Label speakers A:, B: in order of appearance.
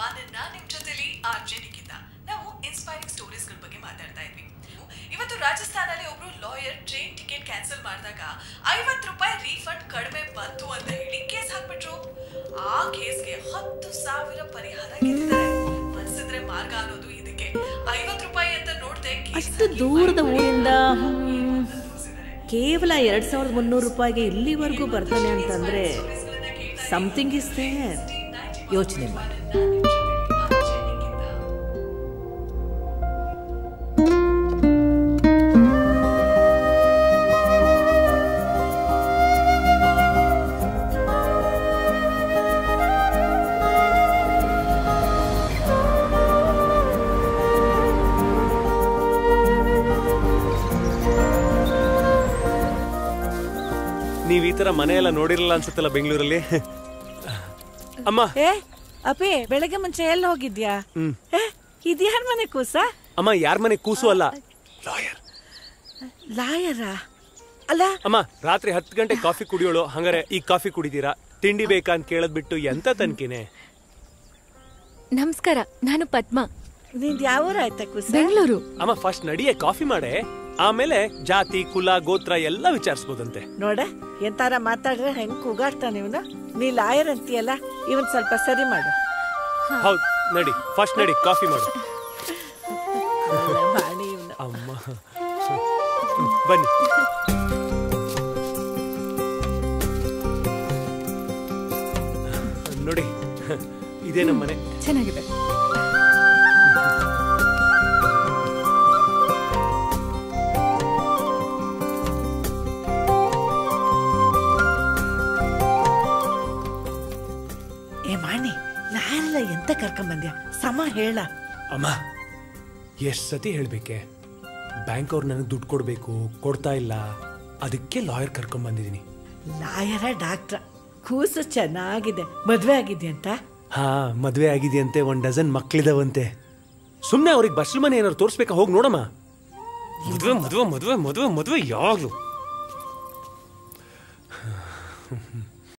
A: ನಾನನ್ನ ನಿಮ್ ಜೊತೆಲಿ ಆರ್ಜೆ ನಿಖಿತ ನಾವು ಇನ್ಸ್ಪೈರಿಂಗ್ ಸ್ಟೋರೀಸ್ ಗಳ ಬಗ್ಗೆ ಮಾತಾಡ್ತಾ ಇದ್ವಿ ಇವತ್ತು ರಾಜಸ್ಥಾನಲ್ಲಿ ಒಬ್ರು ಲಾಯರ್ ಟ್ರೈನ್ ಟಿಕೆಟ್ ಕ್ಯಾನ್ಸಲ್ ಮಾಡಿದಾಗ ಐವತ್ತು ರೂಪಾಯಿ ರೀಫಂಡ್ ಕಡಿಮೆ ಬಂತು ಅಂತ ಹೇಳಿ ಕೇಸ್ ಹಾಕ್ಬಿಟ್ರು ಆ ಕೇಸ್ಗೆ ಹತ್ತು ಸಾವಿರ ಪರಿಹಾರ ಗೆದ್ದಿದ್ದಾರೆ ಮನ್ಸಿದ್ರೆ ಮಾರ್ಗ ಅನ್ನೋದು ಇದಕ್ಕೆ ಐವತ್ತು ರೂಪಾಯಿ ಅಂತ ನೋಡ್ದೆ
B: ಅಷ್ಟು ದೂರದ ಊರಿಂದ ಹ್ಮ್, ಕೇವಲ ಎರಡ್ ಸಾವಿರದ ಮುನ್ನೂರು ರೂಪಾಯಿಗೆ ಇಲ್ಲಿವರೆಗೂ ಬರ್ತಾನೆ ಅಂತಂದ್ರೆ ಸಮಥಿಂಗ್ ಇಸ್ ದೇರ್ ಯೋಚನೆ ಮಾಡಿ
C: ನೀವ್ ಈ ತರ ಮನೆ ಎಲ್ಲ ನೋಡಿರಲ್ಲ ಅನ್ಸುತ್ತಲ್ಲ ಬೆಂಗಳೂರಲ್ಲಿ ಅಮ್ಮ
D: ಏ ಅಪಿ ಬೆಳಗ್ಗೆ ಮುಂಚೆ ಎಲ್ಲಿ ಹೋಗಿದ್ಯಾ ಏ ಇದ್ಯಾರ ಮನೆ ಕೂಸ
C: ಅಮ್ಮ ಯಾರ್ ಮನೆ ಕೂಸು ಅಲ್ಲ ಲಾಯರ್
D: ಲಾಯರ ಅಲ್ಲ
C: ಅಮ್ಮ ರಾತ್ರಿ ಹತ್ತು ಗಂಟೆ ಕಾಫಿ ಕುಡಿಯೋಳು ಹಂಗಾರೆ ಈಗ ಕಾಫಿ ಕುಡಿದೀರಾ ತಿಂಡಿ ಬೇಕಾ ಅಂತ ಕೇಳದ್ ಬಿಟ್ಟು ಎಂತ ತನ್ಕಿನೇ
E: ನಮಸ್ಕಾರ ನಾನು ಪದ್ಮ
D: ನಿಂದ್ ಯಾವ ಊರು ಆಯ್ತಾ ಕೂಸ
E: ಬೆಂಗಳೂರು
C: ಅಮ್ಮ ಫಸ್ಟ್ ನಡಿಯೇ ಕಾಫಿ ಮಾಡೆ ಆಮೇಲೆ ಜಾತಿ ಕುಲ ಗೋತ್ರ ಎಲ್ಲ ವಿಚಾರಿಸ್ಬೋದಂತೆ
D: ನೋಡ ಎಂತಾರ ಮಾತಾಡ್ರೆ ಹೆಂಗ್ ಕೂಗಾಡ್ತಾನೆ ಇವನು ನೀ ಲಾಯರ್ ಅಂತೀಯಲ್ಲ ಇವನ್ ಸ್ವಲ್ಪ ಸರಿ ಮಾಡು
C: ಹೌದ್ ನಡಿ ಫಸ್ಟ್ ನಡಿ ಕಾಫಿ ಮಾಡು
D: ಮಾಡಿ ಇವ್ನು
C: ಅಮ್ಮ ಬನ್ನಿ ನೋಡಿ ಇದೇ ನಮ್ಮ ಮನೆ
E: ಚೆನ್ನಾಗಿದೆ
D: ಏ ಮಾಣಿ ಲಾಯರ್ ಎಂತ ಕರ್ಕೊಂಡ್ ಬಂದ್ಯಾ ಸಮ ಹೇಳ
C: ಅಮ್ಮ ಎಷ್ಟ್ ಸತಿ ಹೇಳ್ಬೇಕೆ ಬ್ಯಾಂಕ್ ಅವ್ರು ನನಗೆ ದುಡ್ಡು ಕೊಡ್ಬೇಕು ಕೊಡ್ತಾ ಇಲ್ಲ ಅದಕ್ಕೆ ಲಾಯರ್ ಕರ್ಕೊಂಡ್ ಬಂದಿದ್ದೀನಿ
D: ಲಾಯರ ಡಾಕ್ಟ್ರ ಕೂಸು ಚೆನ್ನಾಗಿದೆ ಮದ್ವೆ ಆಗಿದ್ಯಾ ಅಂತ
C: ಹಾ ಮದ್ವೆ ಆಗಿದೆಯಂತೆ ಒಂದ್ ಡಜನ್ ಮಕ್ಳಿದಾವಂತೆ ಸುಮ್ನೆ ಅವ್ರಿಗೆ ಬಸ್ಲ್ ಮನೆ ಏನಾದ್ರು ತೋರಿಸ್ಬೇಕಾ ಹೋಗಿ ನೋಡಮ್ಮ ಮದ್ವೆ ಮದ್ವೆ ಮದ್ವೆ ಮದ್ವೆ ಮದ್ವೆ ಯಾವಾಗ್ಲೂ